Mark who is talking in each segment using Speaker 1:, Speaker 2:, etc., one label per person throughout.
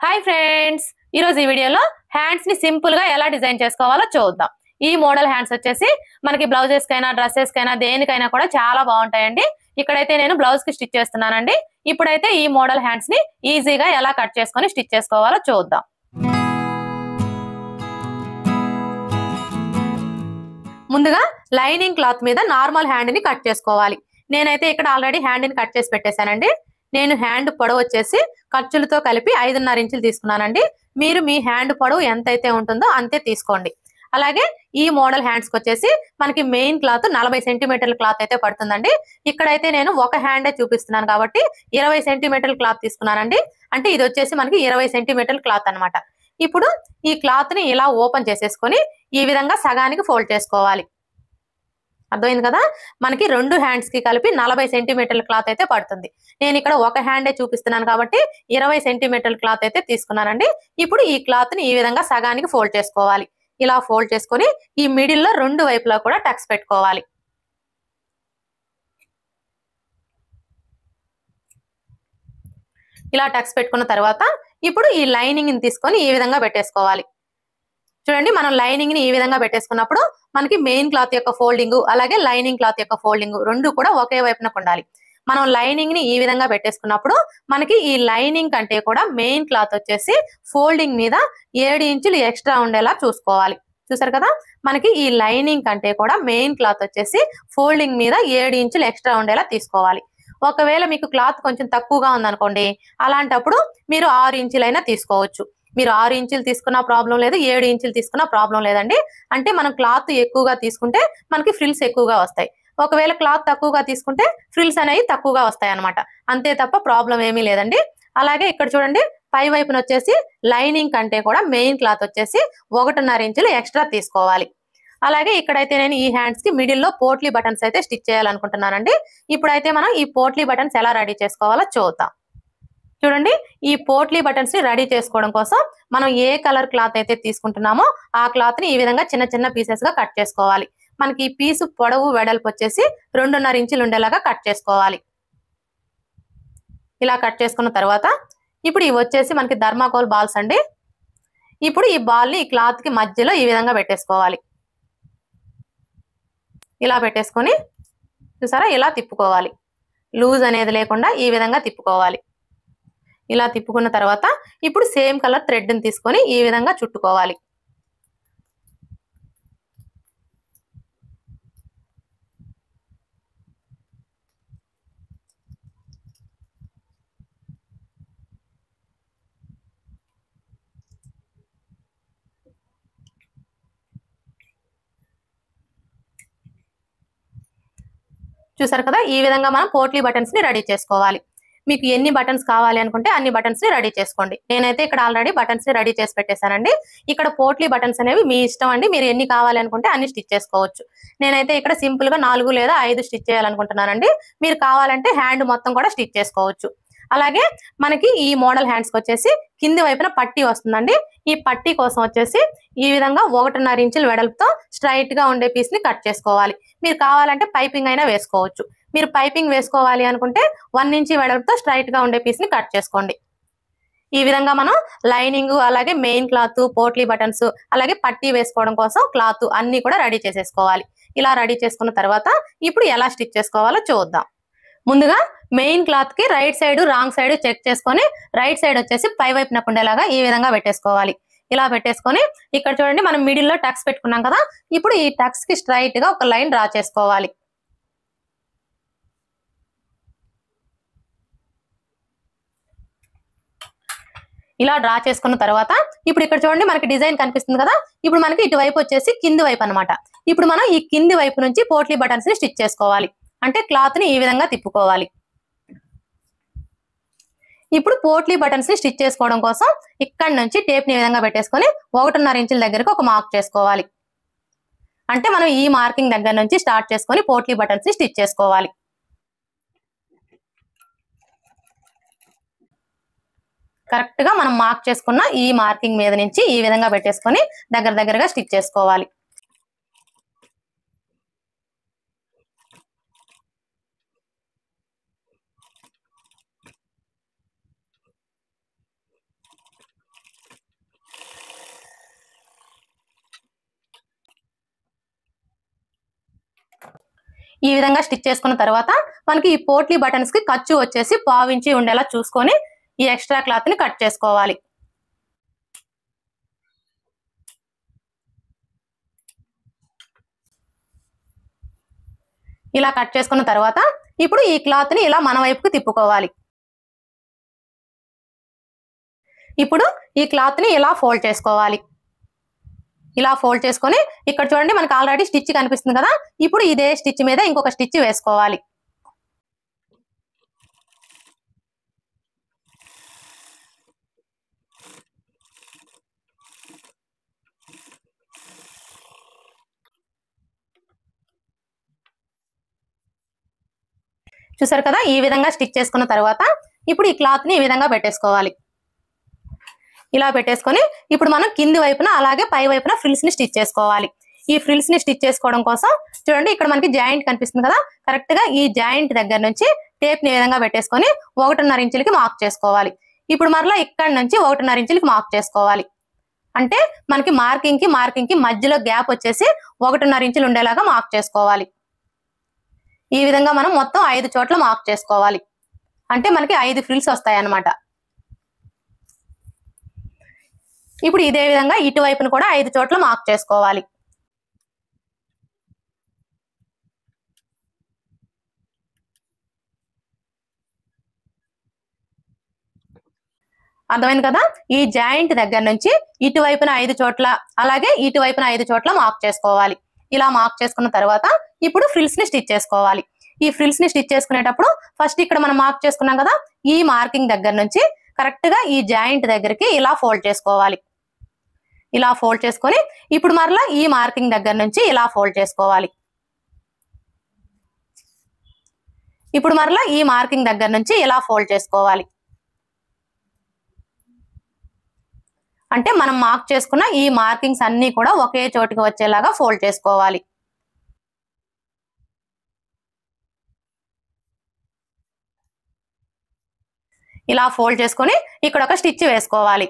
Speaker 1: hi friends ఈరోజు ఈ వీడియోలో హ్యాండ్స్ ని సింపుల్ గా ఎలా డిజైన్ చేసుకోవాలో చూద్దాం ఈ మోడల్ హ్యాండ్స్ వచ్చేసి మనకి బ్లౌజెస్ కైనా డ్రెస్సెస్ కైనా దేనికైనా కూడా చాలా బాగుంటాయండి ఇక్కడైతే నేను బ్లౌజ్ కి స్టిచ్ చేస్తున్నానండి ఇప్పుడైతే ఈ మోడల్ హ్యాండ్స్ ని ఈజీగా ఎలా కట్ చేసుకొని స్టిచ్ చేసుకోవాలో చూద్దాం ముందుగా లైనింగ్ క్లాత్ మీద నార్మల్ హ్యాండ్ ని కట్ చేసుకోవాలి నేనైతే ఇక్కడ ఆల్రెడీ హ్యాండ్ ని కట్ చేసి పెట్టేశానండి నేను హ్యాండ్ పొడవు వచ్చేసి ఖర్చులతో కలిపి ఐదున్నర ఇంచులు తీసుకున్నానండి మీరు మీ హ్యాండ్ పొడవు ఎంత అయితే ఉంటుందో అంతే తీసుకోండి అలాగే ఈ మోడల్ హ్యాండ్స్ కి వచ్చేసి మనకి మెయిన్ క్లాత్ నలభై సెంటీమీటర్ల క్లాత్ అయితే పడుతుందండి ఇక్కడైతే నేను ఒక హ్యాండే చూపిస్తున్నాను కాబట్టి ఇరవై సెంటీమీటర్ల క్లాత్ తీసుకున్నానండి అంటే ఇది వచ్చేసి మనకి ఇరవై సెంటీమీటర్ల క్లాత్ అన్నమాట ఇప్పుడు ఈ క్లాత్ ని ఇలా ఓపెన్ చేసేసుకొని ఈ విధంగా సగానికి ఫోల్డ్ చేసుకోవాలి అర్థమైంది కదా మనకి రెండు హ్యాండ్స్ కి కలిపి నలభై సెంటీమీటర్ల క్లాత్ అయితే పడుతుంది నేను ఇక్కడ ఒక హ్యాండే చూపిస్తున్నాను కాబట్టి ఇరవై సెంటీమీటర్ల క్లాత్ అయితే తీసుకున్నానండి ఇప్పుడు ఈ క్లాత్ ని ఈ విధంగా సగానికి ఫోల్డ్ చేసుకోవాలి ఇలా ఫోల్డ్ చేసుకొని ఈ మిడిల్ లో రెండు వైపులా కూడా టక్స్ పెట్టుకోవాలి ఇలా టక్స్ పెట్టుకున్న తర్వాత ఇప్పుడు ఈ లైనింగ్ ని తీసుకొని ఈ విధంగా పెట్టేసుకోవాలి చూడండి మనం లైనింగ్ ని ఈ విధంగా పెట్టేసుకున్నప్పుడు మనకి మెయిన్ క్లాత్ యొక్క ఫోల్డింగ్ అలాగే లైనింగ్ క్లాత్ యొక్క ఫోల్డింగ్ రెండు కూడా ఒకే వైపున ఉండాలి మనం లైనింగ్ ని ఈ విధంగా పెట్టేసుకున్నప్పుడు మనకి ఈ లైనింగ్ కంటే కూడా మెయిన్ క్లాత్ వచ్చేసి ఫోల్డింగ్ మీద ఏడు ఇంచులు ఎక్స్ట్రా ఉండేలా చూసుకోవాలి చూసారు కదా మనకి ఈ లైనింగ్ కంటే కూడా మెయిన్ క్లాత్ వచ్చేసి ఫోల్డింగ్ మీద ఏడు ఇంచులు ఎక్స్ట్రా ఉండేలా తీసుకోవాలి ఒకవేళ మీకు క్లాత్ కొంచెం తక్కువగా ఉందనుకోండి అలాంటప్పుడు మీరు ఆరు ఇంచులైనా తీసుకోవచ్చు మీరు ఆరు ఇంచులు తీసుకున్న ప్రాబ్లం లేదు ఏడు ఇంచులు తీసుకున్న ప్రాబ్లం లేదండి అంటే మనం క్లాత్ ఎక్కువగా తీసుకుంటే మనకి ఫ్రిల్స్ ఎక్కువగా వస్తాయి ఒకవేళ క్లాత్ తక్కువగా తీసుకుంటే ఫ్రిల్స్ అనేవి తక్కువగా వస్తాయి అనమాట అంతే తప్ప ప్రాబ్లం ఏమీ లేదండి అలాగే ఇక్కడ చూడండి పై వైపున వచ్చేసి లైనింగ్ కంటే కూడా మెయిన్ క్లాత్ వచ్చేసి ఒకటిన్నర ఇంచులు ఎక్స్ట్రా తీసుకోవాలి అలాగే ఇక్కడైతే నేను ఈ హ్యాండ్స్ కి మిడిల్ లో పోట్లీ బటన్స్ అయితే స్టిచ్ చేయాలనుకుంటున్నానండి ఇప్పుడైతే మనం ఈ పోట్లీ బటన్స్ ఎలా రెడీ చేసుకోవాలో చూద్దాం చూడండి ఈ పోట్లీ బటన్స్ ని రెడీ చేసుకోవడం కోసం మనం ఏ కలర్ క్లాత్ అయితే తీసుకుంటున్నామో ఆ క్లాత్ ని ఈ విధంగా చిన్న చిన్న పీసెస్ గా కట్ చేసుకోవాలి మనకి ఈ పీసు పొడవు వెడల్పు వచ్చేసి రెండున్నర ఇంచులు ఉండేలాగా కట్ చేసుకోవాలి ఇలా కట్ చేసుకున్న తర్వాత ఇప్పుడు ఇవి వచ్చేసి మనకి ధర్మాకోల్ బాల్స్ అండి ఇప్పుడు ఈ బాల్ ని ఈ క్లాత్ కి మధ్యలో ఈ విధంగా పెట్టేసుకోవాలి ఇలా పెట్టేసుకొని చూసారా ఇలా తిప్పుకోవాలి లూజ్ అనేది లేకుండా ఈ విధంగా తిప్పుకోవాలి ఇలా తిప్పుకున్న తర్వాత ఇప్పుడు సేమ్ కలర్ థ్రెడ్ ని తీసుకొని ఈ విధంగా చుట్టుకోవాలి చూసారు కదా ఈ విధంగా మనం పోట్లీ బటన్స్ ని రెడీ చేసుకోవాలి మీకు ఎన్ని బటన్స్ కావాలి అనుకుంటే అన్ని బటన్స్ ని రెడీ చేసుకోండి నేనైతే ఇక్కడ ఆల్రెడీ బటన్స్ ని రెడీ చేసి పెట్టేశానండి ఇక్కడ పోట్లీ బటన్స్ అనేవి మీ ఇష్టం అండి మీరు ఎన్ని కావాలి అనుకుంటే అన్ని స్టిచ్ చేసుకోవచ్చు నేనైతే ఇక్కడ సింపుల్ గా నాలుగు లేదా ఐదు స్టిచ్ చేయాలనుకుంటున్నానండి మీరు కావాలంటే హ్యాండ్ మొత్తం కూడా స్టిచ్ చేసుకోవచ్చు అలాగే మనకి ఈ మోడల్ హ్యాండ్స్ కి వచ్చేసి కింది వైపున పట్టీ వస్తుందండి ఈ పట్టీ కోసం వచ్చేసి ఈ విధంగా ఒకటిన్నర ఇంచుల వెడల్పుతో స్ట్రైట్ గా ఉండే పీస్ ని కట్ చేసుకోవాలి మీరు కావాలంటే పైపింగ్ అయినా వేసుకోవచ్చు మీరు పైపింగ్ వేసుకోవాలి అనుకుంటే వన్ ఇంచ్ వెడల్పుతో స్ట్రైట్ గా ఉండే పీస్ ని కట్ చేసుకోండి ఈ విధంగా మనం లైనింగ్ అలాగే మెయిన్ క్లాత్ పోట్లీ బటన్స్ అలాగే పట్టీ వేసుకోవడం కోసం క్లాత్ అన్ని కూడా రెడీ చేసేసుకోవాలి ఇలా రెడీ చేసుకున్న తర్వాత ఇప్పుడు ఎలా స్టిచ్ చేసుకోవాలో చూద్దాం ముందుగా మెయిన్ క్లాత్ కి right side wrong side check చేసుకొని రైట్ సైడ్ వచ్చేసి పై వైపున ఉండేలాగా ఈ విధంగా పెట్టేసుకోవాలి ఇలా పెట్టేసుకొని ఇక్కడ చూడండి మనం మిడిల్ లో టక్స్ పెట్టుకున్నాం కదా ఇప్పుడు ఈ టక్స్ కి స్ట్రైట్ గా ఒక లైన్ డ్రా చేసుకోవాలి ఇలా డ్రా చేసుకున్న తర్వాత ఇప్పుడు ఇక్కడ చూడండి మనకి డిజైన్ కనిపిస్తుంది కదా ఇప్పుడు మనకి ఇటువైపు వచ్చేసి కింది వైపు అన్నమాట ఇప్పుడు మనం ఈ కింది వైపు నుంచి పోట్లీ బటన్స్ ని స్టిచ్ చేసుకోవాలి అంటే క్లాత్ ని ఈ విధంగా తిప్పుకోవాలి ఇప్పుడు పోట్లీ బటన్స్ ని స్టిచ్ చేసుకోవడం కోసం ఇక్కడ నుంచి టేప్ ని ఈ విధంగా పెట్టేసుకొని ఒకటిన్నర ఇంచుల దగ్గరకు ఒక మార్క్ చేసుకోవాలి అంటే మనం ఈ మార్కింగ్ దగ్గర నుంచి స్టార్ట్ చేసుకొని పోట్లీ బటన్స్ ని స్టిచ్ చేసుకోవాలి కరెక్ట్ గా మనం మార్క్ చేసుకున్న ఈ మార్కింగ్ మీద నుంచి ఈ విధంగా పెట్టేసుకొని దగ్గర దగ్గరగా స్టిచ్ చేసుకోవాలి ఈ విధంగా స్టిచ్ చేసుకున్న తర్వాత మనకి ఈ పోట్లీ బటన్స్ కి ఖర్చు వచ్చేసి పావించి ఉండేలా చూసుకొని ఈ ఎక్స్ట్రా క్లాత్ ని కట్ చేసుకోవాలి ఇలా కట్ చేసుకున్న తర్వాత ఇప్పుడు ఈ క్లాత్ ని ఇలా మన వైపుకి తిప్పుకోవాలి ఇప్పుడు ఈ క్లాత్ ని ఇలా ఫోల్డ్ చేసుకోవాలి ఇలా ఫోల్డ్ చేసుకొని ఇక్కడ చూడండి మనకి ఆల్రెడీ స్టిచ్ కనిపిస్తుంది కదా ఇప్పుడు ఇదే స్టిచ్ మీద ఇంకొక స్టిచ్ వేసుకోవాలి చూసారు కదా ఈ విధంగా స్టిచ్ చేసుకున్న తర్వాత ఇప్పుడు ఈ క్లాత్ ని ఈ విధంగా పెట్టేసుకోవాలి ఇలా పెట్టేసుకొని ఇప్పుడు మనం కింది వైపున అలాగే పై వైపున ఫ్రిల్స్ ని స్టిచ్ చేసుకోవాలి ఈ ఫ్రిల్స్ ని స్టిచ్ చేసుకోవడం కోసం చూడండి ఇక్కడ మనకి జాయింట్ కనిపిస్తుంది కదా కరెక్ట్ గా ఈ జాయింట్ దగ్గర నుంచి టేప్ ని ఈ విధంగా పెట్టేసుకొని ఒకటిన్నర ఇంచులకి మార్క్ చేసుకోవాలి ఇప్పుడు మరలా ఇక్కడ నుంచి ఒకటిన్నర ఇంచులకి మార్క్ చేసుకోవాలి అంటే మనకి మార్కింగ్ కి మార్కింగ్ కి మధ్యలో గ్యాప్ వచ్చేసి ఒకటిన్నర ఇంచులు ఉండేలాగా మార్క్ చేసుకోవాలి ఈ విధంగా మనం మొత్తం ఐదు చోట్ల మార్క్ చేసుకోవాలి అంటే మనకి ఐదు ఫ్రిల్స్ వస్తాయి అన్నమాట ఇప్పుడు ఇదే విధంగా ఇటువైపును కూడా ఐదు చోట్ల మార్క్ చేసుకోవాలి అర్థమైంది కదా ఈ జాయింట్ దగ్గర నుంచి ఇటువైపున ఐదు చోట్ల అలాగే ఇటువైపున ఐదు చోట్ల మార్క్ చేసుకోవాలి ఇలా మార్క్ చేసుకున్న తర్వాత ఇప్పుడు ఫ్రిల్స్ ని స్టిచ్ చేసుకోవాలి ఈ ఫ్రిల్స్ ని స్టిచ్ చేసుకునేటప్పుడు ఫస్ట్ ఇక్కడ మనం మార్క్ చేసుకున్నాం కదా ఈ మార్కింగ్ దగ్గర నుంచి కరెక్ట్ గా ఈ జాయింట్ దగ్గరికి ఇలా ఫోల్డ్ చేసుకోవాలి ఇలా ఫోల్డ్ చేసుకొని ఇప్పుడు మరలా ఈ మార్కింగ్ దగ్గర నుంచి ఇలా ఫోల్డ్ చేసుకోవాలి ఇప్పుడు మరలా ఈ మార్కింగ్ దగ్గర నుంచి ఇలా ఫోల్డ్ చేసుకోవాలి అంటే మనం మార్క్ చేసుకున్న ఈ మార్కింగ్స్ అన్ని కూడా ఒకే చోటుకి వచ్చేలాగా ఫోల్డ్ చేసుకోవాలి ఇలా ఫోల్డ్ చేసుకొని ఇక్కడ ఒక స్టిచ్ వేసుకోవాలి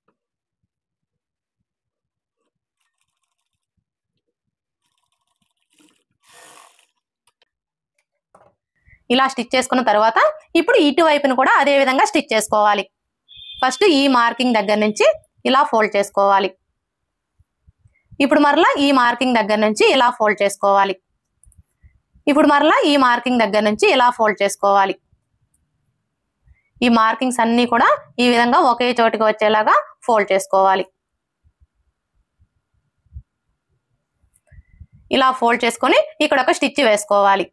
Speaker 1: ఇలా స్టిచ్ చేసుకున్న తర్వాత ఇప్పుడు ఇటువైపును కూడా అదే విధంగా స్టిచ్ చేసుకోవాలి ఫస్ట్ ఈ మార్కింగ్ దగ్గర నుంచి ఇలా ఫోల్డ్ చేసుకోవాలి ఇప్పుడు మరలా ఈ మార్కింగ్ దగ్గర నుంచి ఇలా ఫోల్డ్ చేసుకోవాలి ఇప్పుడు మరలా ఈ మార్కింగ్ దగ్గర నుంచి ఇలా ఫోల్డ్ చేసుకోవాలి ఈ మార్కింగ్స్ అన్ని కూడా ఈ విధంగా ఒకే చోటికి వచ్చేలాగా ఫోల్డ్ చేసుకోవాలి ఇలా ఫోల్డ్ చేసుకొని ఇక్కడ ఒక స్టిచ్ వేసుకోవాలి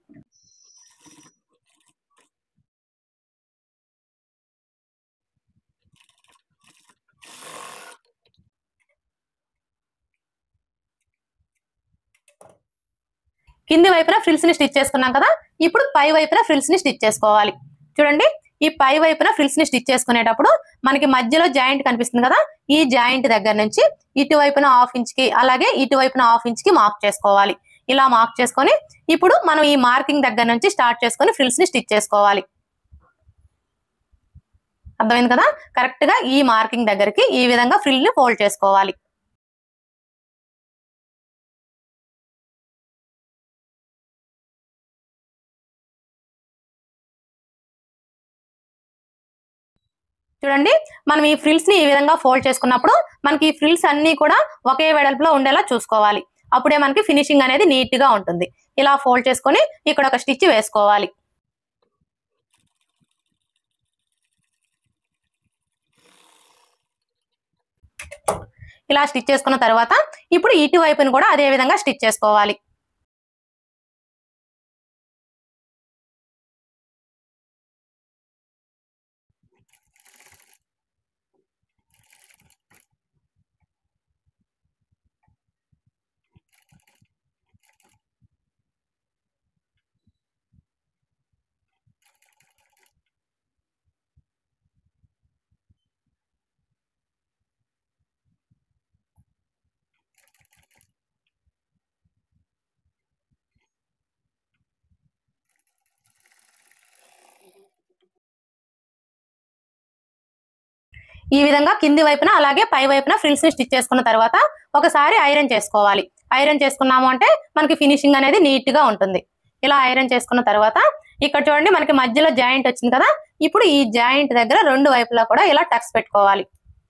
Speaker 1: కింది వైపున ఫ్రిల్స్ ని స్టిచ్ చేసుకున్నాం కదా ఇప్పుడు పై వైపున ఫ్రిల్స్ ని స్టిచ్ చేసుకోవాలి చూడండి ఈ పై వైపున ఫ్రిల్స్ ని స్టిచ్ చేసుకునేటప్పుడు మనకి మధ్యలో జాయింట్ కనిపిస్తుంది కదా ఈ జాయింట్ దగ్గర నుంచి ఇటువైపున హాఫ్ ఇంచ్ కి అలాగే ఇటువైపున హాఫ్ ఇంచ్ కి మార్క్ చేసుకోవాలి ఇలా మార్క్ చేసుకొని ఇప్పుడు మనం ఈ మార్కింగ్ దగ్గర నుంచి స్టార్ట్ చేసుకొని ఫ్రిల్స్ ని స్టిచ్ చేసుకోవాలి అర్థమైంది కదా కరెక్ట్ గా ఈ మార్కింగ్ దగ్గరికి ఈ విధంగా ఫ్రిల్ ని ఫోల్డ్ చేసుకోవాలి చూడండి మనం ఈ ఫ్రిల్స్ ని ఈ విధంగా ఫోల్డ్ చేసుకున్నప్పుడు మనకి ఈ ఫ్రిల్స్ అన్ని కూడా ఒకే వెడల్పులో ఉండేలా చూసుకోవాలి అప్పుడే మనకి ఫినిషింగ్ అనేది నీట్ గా ఉంటుంది ఇలా ఫోల్డ్ చేసుకొని ఇక్కడ ఒక స్టిచ్ వేసుకోవాలి ఇలా స్టిచ్ చేసుకున్న తర్వాత ఇప్పుడు ఇటు వైపుని కూడా అదే విధంగా స్టిచ్ చేసుకోవాలి ఈ విధంగా కింది వైపున అలాగే పై వైపున ఫ్రిల్స్ ని స్టిచ్ చేసుకున్న తర్వాత ఒకసారి ఐరన్ చేసుకోవాలి ఐరన్ చేసుకున్నాము అంటే మనకి ఫినిషింగ్ అనేది నీట్ గా ఉంటుంది ఇలా ఐరన్ చేసుకున్న తర్వాత ఇక్కడ చూడండి మనకి మధ్యలో జాయింట్ వచ్చింది కదా ఇప్పుడు ఈ జాయింట్ దగ్గర రెండు వైపులా కూడా ఇలా టక్స్ పెట్టుకోవాలి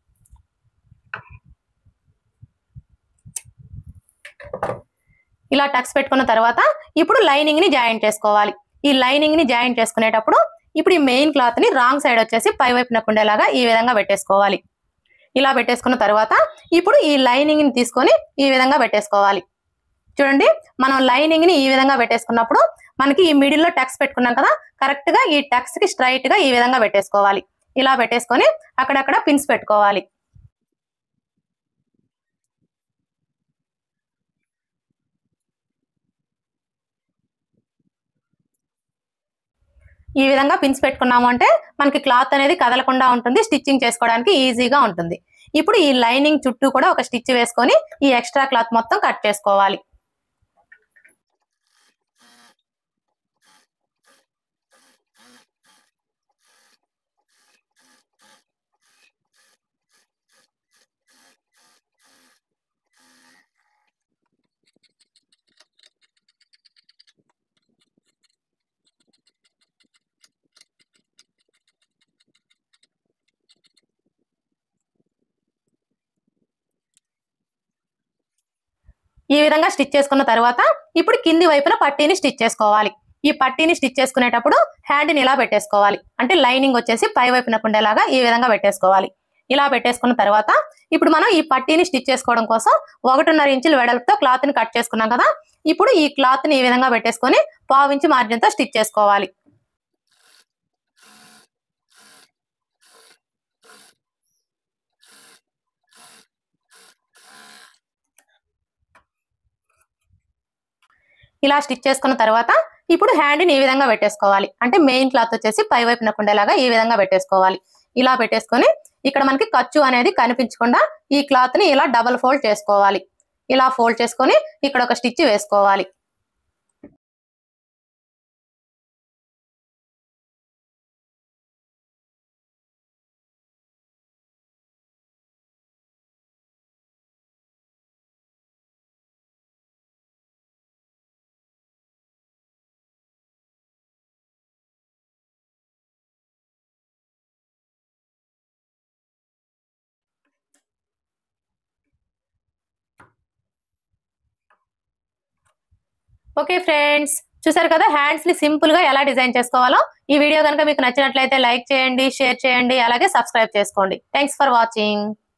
Speaker 1: ఇలా టక్స్ పెట్టుకున్న తర్వాత ఇప్పుడు లైనింగ్ ని జాయింట్ చేసుకోవాలి ఈ లైనింగ్ ని జాయింట్ చేసుకునేటప్పుడు ఇప్పుడు ఈ మెయిన్ క్లాత్ ని రాంగ్ సైడ్ వచ్చేసి పై వైపున ఉండేలాగా ఈ విధంగా పెట్టేసుకోవాలి ఇలా పెట్టేసుకున్న తర్వాత ఇప్పుడు ఈ లైనింగ్ ని తీసుకొని ఈ విధంగా పెట్టేసుకోవాలి చూడండి మనం లైనింగ్ ని ఈ విధంగా పెట్టేసుకున్నప్పుడు మనకి ఈ మిడిల్ లో టక్స్ పెట్టుకున్నాం కదా కరెక్ట్ గా ఈ టక్స్ కి స్ట్రైట్ గా ఈ విధంగా పెట్టేసుకోవాలి ఇలా పెట్టేసుకొని అక్కడక్కడ పిన్స్ పెట్టుకోవాలి ఈ విధంగా పిన్స్ పెట్టుకున్నాము అంటే మనకి క్లాత్ అనేది కదలకుండా ఉంటుంది స్టిచ్చింగ్ చేసుకోవడానికి ఈజీగా ఉంటుంది ఇప్పుడు ఈ లైనింగ్ చుట్టూ కూడా ఒక స్టిచ్ వేసుకొని ఈ ఎక్స్ట్రా క్లాత్ మొత్తం కట్ చేసుకోవాలి ఈ విధంగా స్టిచ్ చేసుకున్న తర్వాత ఇప్పుడు కింది వైపున పట్టీని స్టిచ్ చేసుకోవాలి ఈ పట్టీని స్టిచ్ చేసుకునేటప్పుడు హ్యాండ్ని ఇలా పెట్టేసుకోవాలి అంటే లైనింగ్ వచ్చేసి పై వైపున ఉండేలాగా ఈ విధంగా పెట్టేసుకోవాలి ఇలా పెట్టేసుకున్న తర్వాత ఇప్పుడు మనం ఈ పట్టీని స్టిచ్ చేసుకోవడం కోసం ఒకటిన్నర ఇంచుల వెడల్పుతో క్లాత్ ని కట్ చేసుకున్నాం కదా ఇప్పుడు ఈ క్లాత్ ని ఈ విధంగా పెట్టేసుకొని పావు ఇంచు మార్జిన్ తో స్టిచ్ చేసుకోవాలి ఇలా స్టిచ్ చేసుకున్న తర్వాత ఇప్పుడు హ్యాండ్ ని ఈ విధంగా పెట్టేసుకోవాలి అంటే మెయిన్ క్లాత్ వచ్చేసి పై వైపున ఉండేలాగా ఈ విధంగా పెట్టేసుకోవాలి ఇలా పెట్టేసుకొని ఇక్కడ మనకి ఖర్చు అనేది కనిపించకుండా ఈ క్లాత్ ని ఇలా డబల్ ఫోల్డ్ చేసుకోవాలి ఇలా ఫోల్డ్ చేసుకొని ఇక్కడ ఒక స్టిచ్ వేసుకోవాలి ఓకే ఫ్రెండ్స్ చూసారు కదా హ్యాండ్స్ ని సింపుల్ గా ఎలా డిజైన్ చేసుకోవాలో ఈ వీడియో కనుక మీకు నచ్చినట్లయితే లైక్ చేయండి షేర్ చేయండి అలాగే సబ్స్క్రైబ్ చేసుకోండి థ్యాంక్స్ ఫర్ వాచింగ్